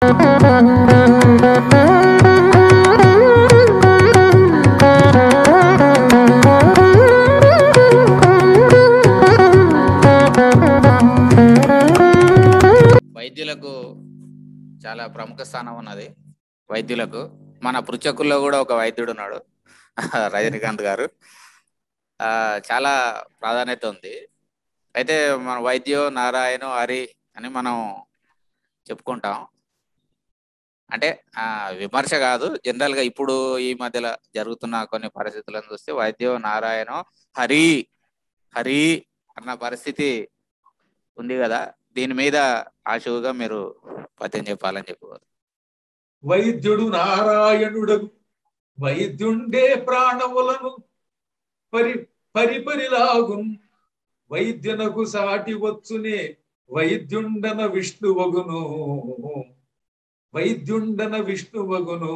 వైద్యులకు చాలా ప్రముఖ స్థానం ఉన్నది వైద్యులకు మన పృచకుల్లో కూడా ఒక వైద్యుడు ఉన్నాడు రజనీకాంత్ గారు ఆ చాలా ప్రాధాన్యత ఉంది అయితే మన వైద్యో నారాయణ హరి అని మనం చెప్పుకుంటాం అంటే ఆ విమర్శ కాదు జనరల్ గా ఇప్పుడు ఈ మధ్యలో జరుగుతున్న కొన్ని పరిస్థితులను చూస్తే వైద్యో నారాయణ హరి హరి అన్న పరిస్థితి ఉంది కదా దీని మీద ఆశువుగా మీరు పద్యం చెప్పాలని చెప్పు వైద్యుడు నారాయణుడగు వైద్యుండే ప్రాణములను పరి పరిపరిలాగున్ వైద్యునకు సాటి వచ్చునే వైద్యుండన విష్ణువగును వైద్యుండన విష్ణువగును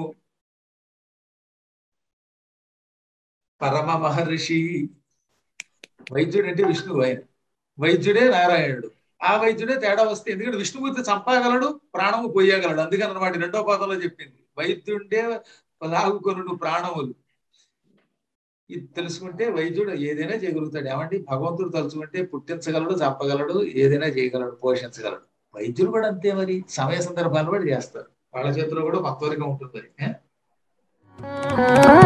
పరమ మహర్షి వైద్యుడు అంటే విష్ణువు ఆయన వైద్యుడే నారాయణుడు ఆ వైద్యుడే తేడా వస్తే ఎందుకంటే విష్ణుమూర్తి చంపగలడు ప్రాణము పోయగలడు అందుకని అనమాట రెండో పాదంలో చెప్పింది వైద్యుండే లాగుకొనుడు ప్రాణములు ఇది తెలుసుకుంటే వైద్యుడు ఏదైనా చేయగలుగుతాడు ఏమండి భగవంతుడు తలుచుకుంటే పుట్టించగలడు చంపగలడు ఏదైనా చేయగలడు పోషించగలడు వైద్యులు కూడా అంతే మరి సమయ సందర్భాలు కూడా చేస్తారు వాళ్ళ చేతిలో కూడా మత్వరిగా ఉంటుంది ఏ?